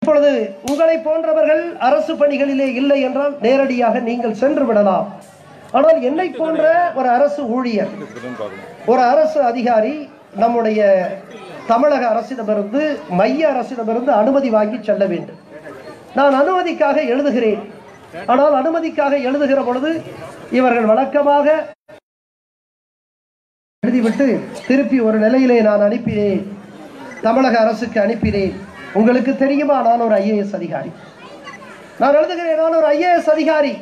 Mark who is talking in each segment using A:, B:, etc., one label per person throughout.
A: இப்பொழுது உங்களை போன்றவர்கள் அரசு பணிகளிலே இல்லை என்றால் நேரடியாக நீங்கள் சென்று விடலாம் ஆனால் என்னை போன்ற ஒரு அரசு ஊழியர் ஒரு அரசு அதிகாரி நம்முடைய தமிழக அரசிடமிருந்து மைய அரசிடமிருந்து அனுமதி வாங்கி செல்ல வேண்டும் நான் அனுமதிக்காக எழுதுகிறேன் ஆனால் அனுமதிக்காக எழுதுகிற பொழுது இவர்கள் வழக்கமாக எழுதிவிட்டு திருப்பி ஒரு நிலையிலே நான் அனுப்பினேன் தமிழக அரசுக்கு அனுப்பினேன் உங்களுக்கு தெரியுமா நான் ஒரு ஐஏஎஸ் அதிகாரி நான் எழுதுகிறேன் நான் ஒரு ஐஏஎஸ் அதிகாரி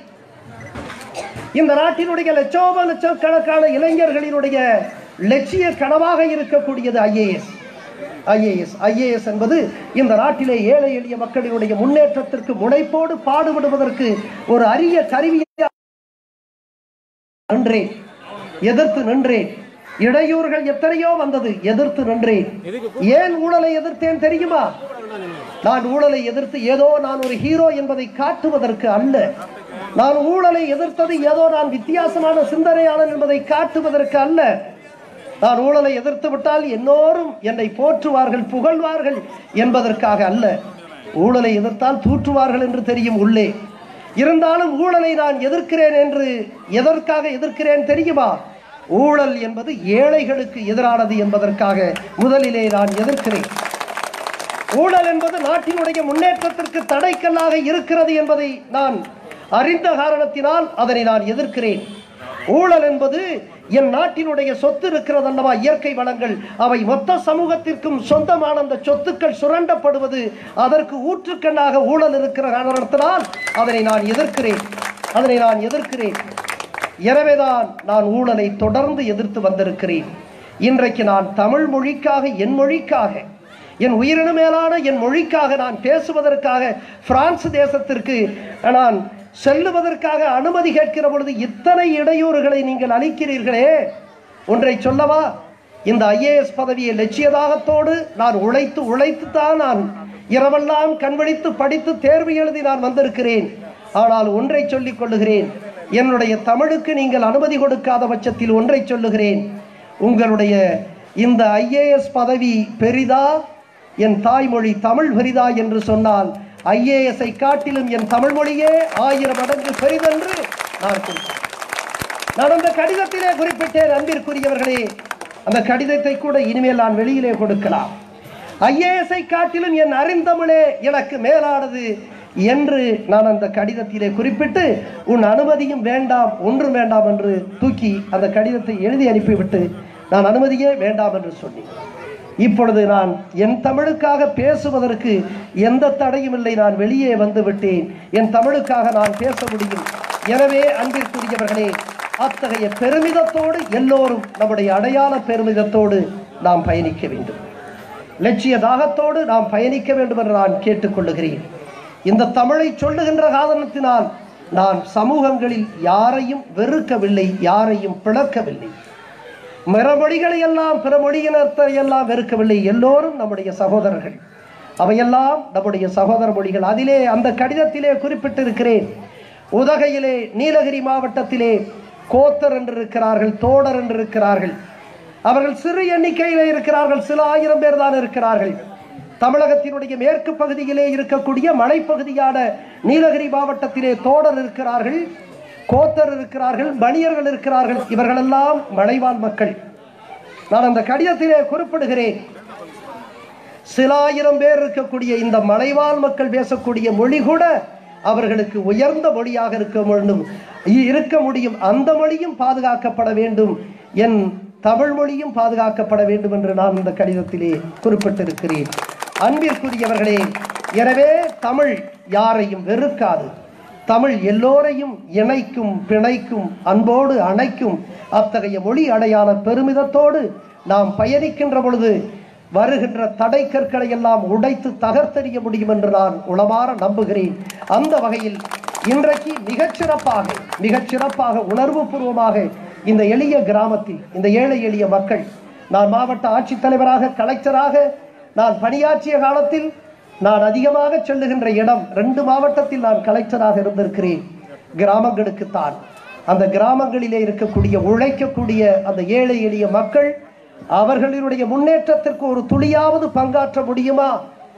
A: இந்த நாட்டினுடைய லட்சோப லட்சக்கணக்கான இளைஞர்களினுடைய லட்சிய கனவாக இருக்கக்கூடியது ஐஏஎஸ் ஐஏஎஸ் ஐஏஎஸ் என்பது இந்த நாட்டிலே ஏழை எளிய மக்களினுடைய முன்னேற்றத்திற்கு முனைப்போடு பாடுபடுவதற்கு ஒரு அரிய கருவியாக நின்றேன் எதிர்த்து நின்றேன் இடையூறுகள் எத்தனையோ வந்தது எதிர்த்து நின்றேன் ஏன் ஊழலை எதிர்த்தேன் தெரியுமா நான் ஊழலை எதிர்த்து ஏதோ நான் ஒரு ஹீரோ என்பதை காட்டுவதற்கு அல்ல நான் ஊழலை எதிர்த்தது ஏதோ நான் வித்தியாசமான சிந்தனையாளன் என்பதை காட்டுவதற்கு அல்ல நான் ஊழலை எதிர்த்து விட்டால் எல்லோரும் என்னை போற்றுவார்கள் புகழ்வார்கள் என்பதற்காக அல்ல ஊழலை எதிர்த்தால் தூற்றுவார்கள் என்று தெரியும் உள்ளே இருந்தாலும் ஊழலை நான் எதிர்க்கிறேன் என்று எதற்காக எதிர்க்கிறேன் தெரியுமா ஊழல் என்பது ஏழைகளுக்கு எதிரானது என்பதற்காக முதலிலே நான் எதிர்க்கிறேன் ஊழல் என்பது நாட்டினுடைய முன்னேற்றத்திற்கு தடைக்கல்லாக இருக்கிறது என்பதை நான் அறிந்த காரணத்தினால் அதனை நான் எதிர்க்கிறேன் ஊழல் என்பது என் நாட்டினுடைய சொத்து இருக்கிறது அல்லவா இயற்கை வளங்கள் அவை மொத்த சமூகத்திற்கும் சொந்தமான அந்த சொத்துக்கள் சுரண்டப்படுவது அதற்கு ஊற்றுக்கண்ணாக ஊழல் இருக்கிற காரணத்தினால் அதனை நான் எதிர்க்கிறேன் அதனை நான் எதிர்க்கிறேன் எனவேதான் நான் ஊழலை தொடர்ந்து எதிர்த்து வந்திருக்கிறேன் இன்றைக்கு நான் தமிழ் மொழிக்காக என் மொழிக்காக என் உயிரினு மேலான என் மொழிக்காக நான் பேசுவதற்காக பிரான்ஸ் தேசத்திற்கு நான் செல்லுவதற்காக அனுமதி கேட்கிற பொழுது இத்தனை இடையூறுகளை நீங்கள் அளிக்கிறீர்களே ஒன்றை சொல்லவா இந்த ஐஏஎஸ் பதவியை லட்சியதாகத்தோடு நான் உழைத்து உழைத்து தான் நான் இரவெல்லாம் கண்விழித்து படித்து தேர்வு எழுதி நான் வந்திருக்கிறேன் ஆனால் ஒன்றை சொல்லிக் கொள்ளுகிறேன் என்னுடைய தமிழுக்கு நீங்கள் அனுமதி கொடுக்காத பட்சத்தில் ஒன்றை சொல்லுகிறேன் உங்களுடைய இந்த ஐஏஎஸ் பதவி பெரிதா என் தாய்மொழி தமிழ் பெரிதா என்று சொன்னால் ஐஏஎஸ்ஐ காட்டிலும் என் தமிழ் மொழியே ஆயிரம் மடங்கு பெரிதென்று நான் குறிப்பிட்டேன் நான் அந்த கடிதத்திலே குறிப்பிட்டேன் அன்பிற்குரியவர்களே அந்த கடிதத்தை கூட இனிமேல் நான் வெளியிலே கொடுக்கலாம் ஐஏஎஸ்ஐ காட்டிலும் என் அறிந்தமிழே எனக்கு மேலானது என்று நான் அந்த கடிதத்திலே குறிப்பிட்டு உன் அனுமதியும் வேண்டாம் ஒன்றும் வேண்டாம் என்று தூக்கி அந்த கடிதத்தை எழுதி அனுப்பிவிட்டு நான் அனுமதியே வேண்டாம் என்று சொன்னேன் இப்பொழுது நான் என் தமிழுக்காக பேசுவதற்கு எந்த தடையும் இல்லை நான் வெளியே வந்து விட்டேன் என் தமிழுக்காக நான் பேச முடியும் எனவே அன்பிற்குரியவர்களே அத்தகைய பெருமிதத்தோடு எல்லோரும் நம்முடைய அடையாள பெருமிதத்தோடு நாம் பயணிக்க வேண்டும் லட்சிய தாகத்தோடு நாம் பயணிக்க வேண்டும் என்று நான் கேட்டுக்கொள்ளுகிறேன் இந்த தமிழை சொல்லுகின்ற காரணத்தினால் நான் சமூகங்களில் யாரையும் வெறுக்கவில்லை யாரையும் பிளக்கவில்லை பிற மொழிகளை எல்லாம் பிற மொழியினத்தை எல்லாம் வெறுக்கவில்லை எல்லோரும் நம்முடைய சகோதரர்கள் அவையெல்லாம் நம்முடைய சகோதர மொழிகள் அதிலே அந்த கடிதத்திலே குறிப்பிட்டிருக்கிறேன் உதகையிலே நீலகிரி மாவட்டத்திலே கோத்தர் என்று இருக்கிறார்கள் தோடர் என்று இருக்கிறார்கள் அவர்கள் சிறு எண்ணிக்கையிலே இருக்கிறார்கள் சில ஆயிரம் பேர் தான் இருக்கிறார்கள் தமிழகத்தினுடைய மேற்கு பகுதியிலே இருக்கக்கூடிய மலைப்பகுதியான நீலகிரி மாவட்டத்திலே தோடர் இருக்கிறார்கள் கோத்தர் இருக்கிறார்கள் பணியர்கள் இருக்கிறார்கள் இவர்களெல்லாம் மலைவாழ் மக்கள் நான் அந்த கடிதத்திலே குறிப்பிடுகிறேன் சில ஆயிரம் பேர் இருக்கக்கூடிய இந்த மலைவாழ் மக்கள் பேசக்கூடிய மொழி கூட அவர்களுக்கு உயர்ந்த மொழியாக இருக்க வேண்டும் இருக்க முடியும் அந்த மொழியும் பாதுகாக்கப்பட வேண்டும் என் தமிழ் மொழியும் பாதுகாக்கப்பட வேண்டும் என்று நான் இந்த கடிதத்திலே குறிப்பிட்டிருக்கிறேன் அன்பிற்குரியவர்களே எனவே தமிழ் யாரையும் வெறுக்காது தமிழ் எல்லோரையும் இணைக்கும் பிணைக்கும் அன்போடு அணைக்கும் அத்தகைய மொழி அடையாள பெருமிதத்தோடு நாம் பயணிக்கின்ற பொழுது வருகின்ற தடை கற்களை எல்லாம் உடைத்து தகர்த்தெறிய முடியும் என்று நான் உளமாற நம்புகிறேன் அந்த வகையில் இன்றைக்கு மிகச்சிறப்பாக மிகச்சிறப்பாக உணர்வுபூர்வமாக இந்த எளிய கிராமத்தில் இந்த ஏழை எளிய மக்கள் நான் மாவட்ட ஆட்சித்தலைவராக கலெக்டராக நான் பணியாற்றிய காலத்தில் நான் அதிகமாக செல்லுகின்ற இடம் ரெண்டு மாவட்டத்தில் நான் கலெக்டராக இருந்திருக்கிறேன் கிராமங்களுக்குத்தான் அந்த கிராமங்களிலே இருக்கக்கூடிய உழைக்கக்கூடிய அந்த ஏழை எளிய மக்கள் அவர்களினுடைய முன்னேற்றத்திற்கு ஒரு துளியாவது பங்காற்ற முடியுமா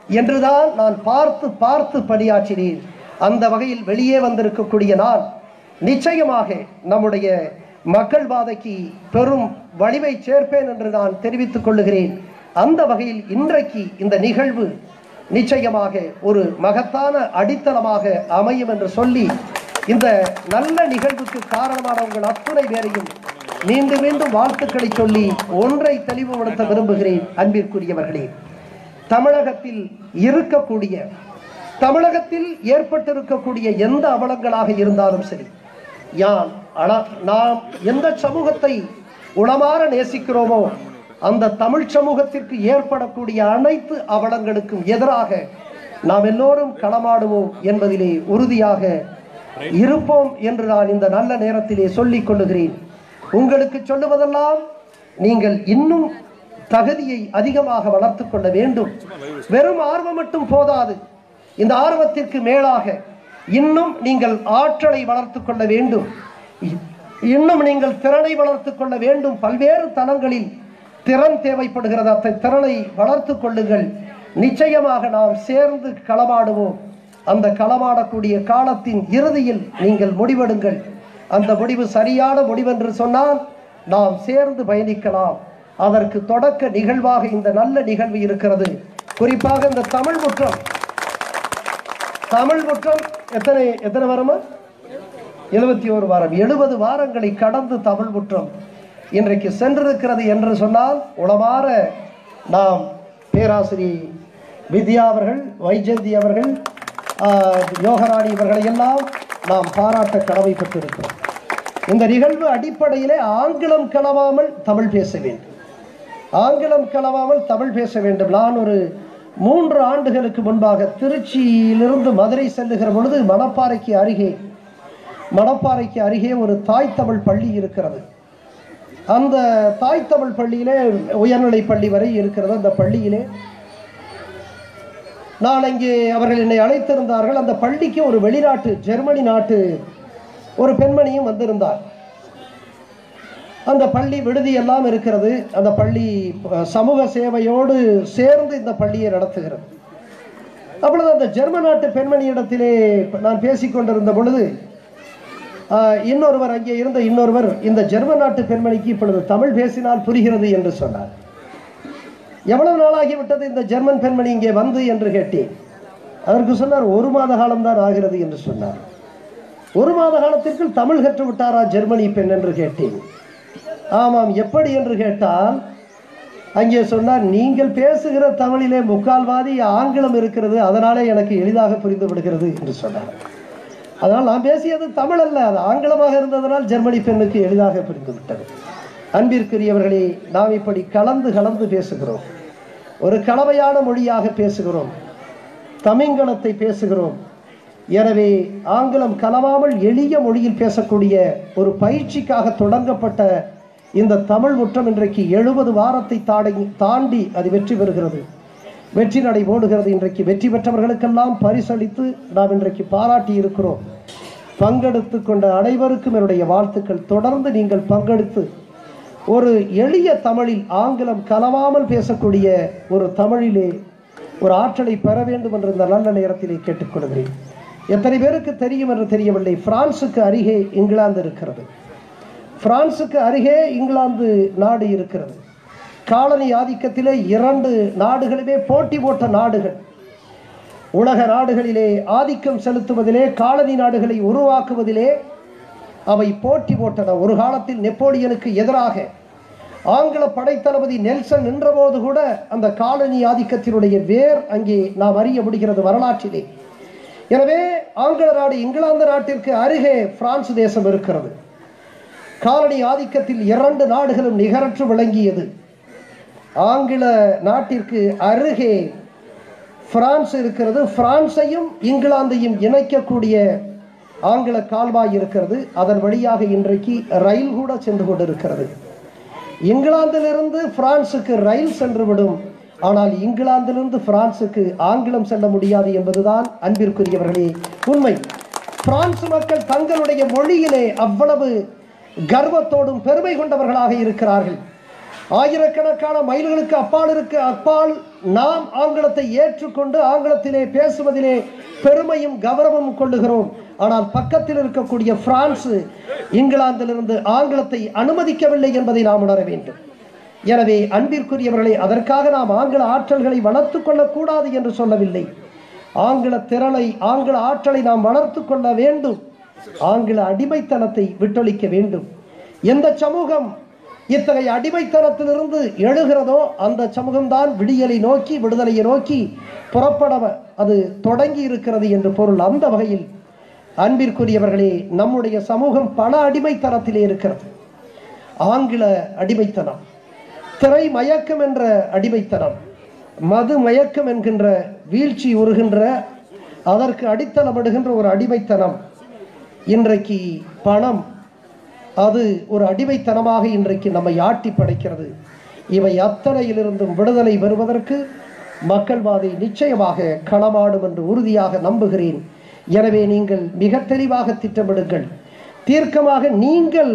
A: என்றுதான் நான் பார்த்து பார்த்து பணியாற்றினேன் அந்த வகையில் வெளியே வந்திருக்கக்கூடிய நான் நிச்சயமாக நம்முடைய மக்கள் பாதைக்கு பெரும் வலிமை சேர்ப்பேன் என்று நான் தெரிவித்துக் கொள்ளுகிறேன் அந்த வகையில் இன்றைக்கு இந்த நிகழ்வு நிச்சயமாக ஒரு மகத்தான அடித்தளமாக அமையும் என்று சொல்லி இந்த நல்ல நிகழ்வுக்கு காரணமான உங்கள் அத்துணை பேரையும் மீண்டும் மீண்டும் வாழ்த்துக்களை சொல்லி ஒன்றை தெளிவுபடுத்த விரும்புகிறேன் அன்பிற்குரியவர்களே தமிழகத்தில் இருக்கக்கூடிய தமிழகத்தில் ஏற்பட்டிருக்கக்கூடிய எந்த அவலங்களாக இருந்தாலும் சரி யான் அழ- நாம் எந்த சமூகத்தை உளமாற நேசிக்கிறோமோ அந்த தமிழ் சமூகத்திற்கு ஏற்படக்கூடிய அனைத்து அவலங்களுக்கும் எதிராக நாம் எல்லோரும் களமாடுவோம் என்பதிலே உறுதியாக இருப்போம் என்று நான் இந்த நல்ல நேரத்திலே சொல்லிக் கொள்ளுகிறேன் உங்களுக்கு சொல்லுவதெல்லாம் நீங்கள் இன்னும் தகுதியை அதிகமாக வளர்த்துக் கொள்ள வேண்டும் வெறும் ஆர்வம் மட்டும் போதாது இந்த ஆர்வத்திற்கு மேலாக இன்னும் நீங்கள் ஆற்றலை வளர்த்துக் கொள்ள வேண்டும் இ- இன்னும் நீங்கள் திறனை வளர்த்துக் கொள்ள வேண்டும் பல்வேறு தளங்களில் திறன் தேவைப்படுகிறது அத்தை திறனை வளர்த்துக் கொள்ளுங்கள் நிச்சயமாக நாம் சேர்ந்து களமாடுவோம் அந்த களமாடக்கூடிய காலத்தின் இறுதியில் நீங்கள் முடிவெடுங்கள் அந்த முடிவு சரியான முடிவென்று சொன்னால் நாம் சேர்ந்து பயணிக்கலாம் அதற்கு தொடக்க நிகழ்வாக இந்த நல்ல நிகழ்வு இருக்கிறது குறிப்பாக இந்த தமிழ் முற்றம் தமிழ் முற்றம் எத்தனை எத்தனை வாரமா எழுபத்தி ஒரு வாரம் எழுபது வாரங்களை கடந்து தமிழ் முற்றம் இன்றைக்கு சென்றிருக்கிறது என்று சொன்னால் உளமாற நாம் பேராசிரியை வித்யா அவர்கள் வைஜந்தி அவர்கள் ஆஹ், யோகராணி இவர்களை எல்லாம் நாம் பாராட்ட கடமைப்பட்டிருக்கிறோம் இந்த நிகழ்வு அடிப்படையிலே ஆங்கிலம் கலவாமல் தமிழ் பேச வேண்டும் ஆங்கிலம் கலவாமல் தமிழ் பேச வேண்டும் நான் ஒரு மூன்று ஆண்டுகளுக்கு முன்பாக திருச்சியிலிருந்து மதுரை செல்லுகிற பொழுது மணப்பாறைக்கு அருகே மணப்பாறைக்கு அருகே ஒரு தாய் தமிழ் பள்ளி இருக்கிறது அந்த தாய் தமிழ் பள்ளியிலே உயர்நிலை பள்ளி வரை இருக்கிறது அந்த பள்ளியிலே நான் அங்கே அவர்கள் என்னை அழைத்திருந்தார்கள் அந்த பள்ளிக்கு ஒரு வெளிநாட்டு ஜெர்மனி நாட்டு ஒரு பெண்மணியும் வந்திருந்தார் அந்த பள்ளி விடுதி எல்லாம் இருக்கிறது அந்த பள்ளி அஹ், சமூக சேவையோடு சேர்ந்து இந்த பள்ளியை நடத்துகிறது அப்பொழுது அந்த ஜெர்மன் நாட்டு பெண்மணியிடத்திலே நான் பேசிக்கொண்டிருந்த பொழுது ஆஹ், இன்னொருவர் அங்கே இருந்த இன்னொருவர் இந்த ஜெர்மன் நாட்டு பெண்மணிக்கு இப்பொழுது தமிழ் பேசினால் புரிகிறது என்று சொன்னார் எவ்வளவு நாளாகிவிட்டது இந்த ஜெர்மன் பெண்மணி இங்கே வந்து என்று கேட்டேன் அதற்கு சொன்னார் ஒரு மாத காலம்தான் ஆகிறது என்று சொன்னார் ஒரு மாத காலத்திற்குள் தமிழ் கற்று விட்டாரா ஜெர்மனி பெண் என்று கேட்டேன் ஆமாம் எப்படி என்று கேட்டால் அங்கே சொன்னார் நீங்கள் பேசுகிற தமிழிலே முக்கால்வாதி ஆங்கிலம் இருக்கிறது அதனாலே எனக்கு எளிதாக புரிந்து விடுகிறது என்று சொன்னார் அதனால் நான் பேசியது தமிழ் அல்ல அது ஆங்கிலமாக இருந்ததனால் ஜெர்மனி பெண்ணுக்கு எளிதாக புரிந்து விட்டது அன்பிற்குரியவர்களே நாம் இப்படி கலந்து கலந்து பேசுகிறோம் ஒரு கலவையான மொழியாக பேசுகிறோம் தமிங்கலத்தை பேசுகிறோம் எனவே ஆங்கிலம் கலவாமல் எளிய மொழியில் பேசக்கூடிய ஒரு பயிற்சிக்காக தொடங்கப்பட்ட இந்த தமிழ் முற்றம் இன்றைக்கு எழுபது வாரத்தை தாண்டி தாண்டி அது வெற்றி பெறுகிறது வெற்றி நடை போடுகிறது இன்றைக்கு வெற்றி பெற்றவர்களுக்கெல்லாம் பரிசளித்து நாம் இன்றைக்கு பாராட்டி இருக்கிறோம் பங்கெடுத்து கொண்ட அனைவருக்கும் என்னுடைய வாழ்த்துக்கள் தொடர்ந்து நீங்கள் பங்கெடுத்து ஒரு எளிய தமிழில் ஆங்கிலம் கலவாமல் பேசக்கூடிய ஒரு தமிழிலே ஒரு ஆற்றலை பெற வேண்டும் என்று இந்த நல்ல நேரத்திலே கேட்டுக்கொள்கிறேன் எத்தனை பேருக்கு தெரியும் என்று தெரியவில்லை பிரான்சுக்கு அருகே இங்கிலாந்து இருக்கிறது பிரான்சுக்கு அருகே இங்கிலாந்து நாடு இருக்கிறது காலனி ஆதிக்கத்திலே இரண்டு நாடுகளுமே போட்டி போட்ட நாடுகள் உலக நாடுகளிலே ஆதிக்கம் செலுத்துவதிலே காலனி நாடுகளை உருவாக்குவதிலே அவை போட்டி போட்டன ஒரு காலத்தில் நெப்போலியனுக்கு எதிராக ஆங்கில படைத்தளபதி நெல்சன் நின்றபோது கூட அந்த காலனி ஆதிக்கத்தினுடைய வேர் அங்கே நாம் அறிய முடிகிறது வரலாற்றிலே எனவே ஆங்கில நாடு இங்கிலாந்து நாட்டிற்கு அருகே பிரான்ஸ் தேசம் இருக்கிறது காலனி ஆதிக்கத்தில் இரண்டு நாடுகளும் நிகரற்று விளங்கியது ஆங்கில நாட்டிற்கு அருகே பிரான்ஸ் இருக்கிறது பிரான்சையும் இங்கிலாந்தையும் இணைக்கக்கூடிய ஆங்கில கால்வாய் இருக்கிறது அதன் வழியாக இன்றைக்கு ரயில் கூட சென்று கொண்டிருக்கிறது இங்கிலாந்திலிருந்து பிரான்சுக்கு ரயில் சென்றுவிடும் ஆனால் இங்கிலாந்திலிருந்து பிரான்சுக்கு ஆங்கிலம் செல்ல முடியாது என்பதுதான் அன்பிற்குரியவர்களே உண்மை பிரான்ஸ் மக்கள் தங்களுடைய மொழியிலே அவ்வளவு கர்வத்தோடும் பெருமை கொண்டவர்களாக இருக்கிறார்கள் ஆயிரக்கணக்கான மைல்களுக்கு அப்பால் இருக்க அப்பால் நாம் ஆங்கிலத்தை ஏற்றுக்கொண்டு ஆங்கிலத்திலே பேசுவதிலே பெருமையும் கௌரவமும் கொள்ளுகிறோம் ஆனால் பக்கத்தில் இருக்கக்கூடிய பிரான்ஸ் இங்கிலாந்திலிருந்து ஆங்கிலத்தை அனுமதிக்கவில்லை என்பதை நாம் உணர வேண்டும் எனவே அன்பிற்குரியவர்களை அதற்காக நாம் ஆங்கில ஆற்றல்களை வளர்த்துக் கொள்ளக்கூடாது என்று சொல்லவில்லை ஆங்கில திறனை ஆங்கில ஆற்றலை நாம் வளர்த்து கொள்ள வேண்டும் ஆங்கில அடிமைத்தனத்தை விட்டொழிக்க வேண்டும் எந்த சமூகம் இத்தகைய அடிமைத்தனத்திலிருந்து எழுகிறதோ அந்த சமூகம்தான் விடியலை நோக்கி விடுதலையை நோக்கி புறப்பட அது தொடங்கி இருக்கிறது என்று பொருள் அந்த வகையில் அன்பிற்குரியவர்களே நம்முடைய சமூகம் பல அடிமைத்தனத்திலே இருக்கிறது ஆங்கில அடிமைத்தனம் திரை மயக்கம் என்ற அடிமைத்தனம் மது மயக்கம் என்கின்ற வீழ்ச்சி உருகின்ற அதற்கு அடித்தளமிடுகின்ற ஒரு அடிமைத்தனம் இன்றைக்கு பணம் அது ஒரு அடிமைத்தனமாக இன்றைக்கு நம்மை ஆட்டி படைக்கிறது இவை அத்தனையிலிருந்தும் விடுதலை பெறுவதற்கு மக்கள்வாதி நிச்சயமாக களமாடும் என்று உறுதியாக நம்புகிறேன் எனவே நீங்கள் மிக தெளிவாக திட்டமிடுங்கள் தீர்க்கமாக நீங்கள்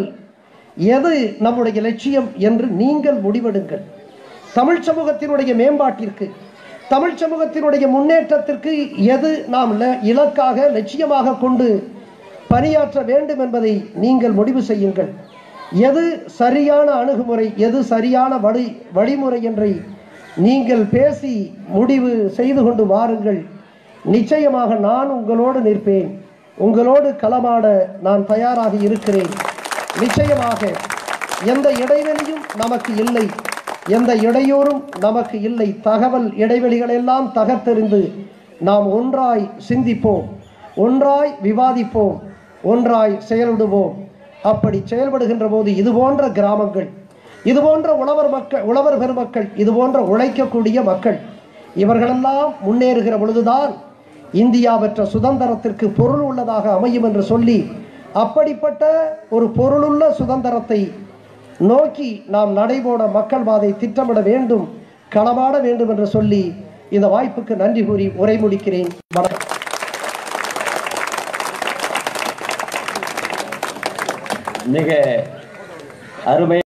A: எது நம்முடைய லட்சியம் என்று நீங்கள் முடிவெடுங்கள் தமிழ் சமூகத்தினுடைய மேம்பாட்டிற்கு தமிழ் சமூகத்தினுடைய முன்னேற்றத்திற்கு எது நாம் ல- இலக்காக லட்சியமாக கொண்டு பணியாற்ற வேண்டும் என்பதை நீங்கள் முடிவு செய்யுங்கள் எது சரியான அணுகுமுறை எது சரியான வழி வழிமுறை என்றை நீங்கள் பேசி முடிவு செய்து கொண்டு வாருங்கள் நிச்சயமாக நான் உங்களோடு நிற்பேன் உங்களோடு களமாட நான் தயாராக இருக்கிறேன் நிச்சயமாக எந்த இடைவெளியும் நமக்கு இல்லை எந்த இடையூறும் நமக்கு இல்லை தகவல் இடைவெளிகள் எல்லாம் தகர்த்தெறிந்து நாம் ஒன்றாய் சிந்திப்போம் ஒன்றாய் விவாதிப்போம் ஒன்றாய் செயல்படுவோம் அப்படி செயல்படுகின்ற போது இது போன்ற கிராமங்கள் இது போன்ற உழவர் மக்கள் உழவர் பெருமக்கள் இது போன்ற உழைக்கக்கூடிய மக்கள் இவர்களெல்லாம் முன்னேறுகிற பொழுதுதான் இந்தியா பெற்ற சுதந்திரத்திற்கு பொருள் உள்ளதாக அமையும் என்று சொல்லி அப்படிப்பட்ட ஒரு பொருளுள்ள சுதந்திரத்தை நோக்கி நாம் நடைபோட மக்கள் வாதை திட்டமிட வேண்டும் களமாட வேண்டும் என்று சொல்லி இந்த வாய்ப்புக்கு நன்றி கூறி உரை முடிக்கிறேன் வணக்கம்
B: மிக அருமை